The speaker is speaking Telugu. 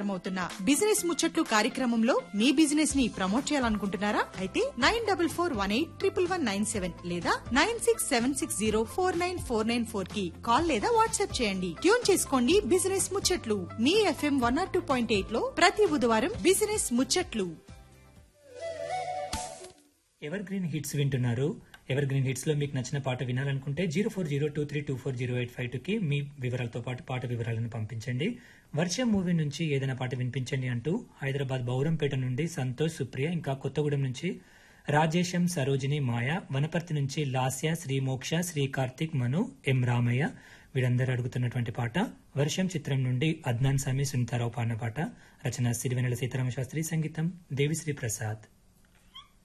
ప్రసారమవుతున్న బిజినెస్ ముచ్చట్లు కార్యక్రమంలో మీ బిజినెస్ ని ప్రమోట్ చేయాలనుకుంటున్నారా అయితే nine double four one eight triple one nine seven లేదా nine six seven six zero four nine four nine four కి కాల్ లేదా వాట్సాప్ చేయండి ట్యూన్ చేసుకోండి బిజినెస్ ముచ్చట్లు మీ FM one nought two point eight లో ప్రతి బుధవారం బిజినెస్ ముచ్చట్లు ఎవర్ గ్రీన్ హిట్స్ వింటున్నారు ఎవర్ గ్రీన్ హిట్స్ లో మీకు నచ్చిన పాట వినాలనుకుంటే zero four zero two three two four zero eight five two కి మీ వివరాలతో పాటు పాట వివరాలను పంపించండి వర్షం మూవీ నుంచి ఏదైనా పాట వినిపించండి అంటూ హైదరాబాద్ బౌరంపేట నుండి సంతోష్ సుప్రియ ఇంకా కొత్తగూడెం నుంచి రాజేశం సరోజిని మాయ వనపర్తి నుంచి లాస్య శ్రీ మోక్ష శ్రీ కార్తిక్ మను ఎం రామయ్య వీరందరూ అడుగుతున్నటువంటి పాట వర్షం చిత్రం నుండి అద్నాన్ సామి సునీతారావు పాడిన పాట రచన సిరివెనెల సీతారామ శాస్త్రి సంగీతం దేవిశ్రీ ప్రసాద్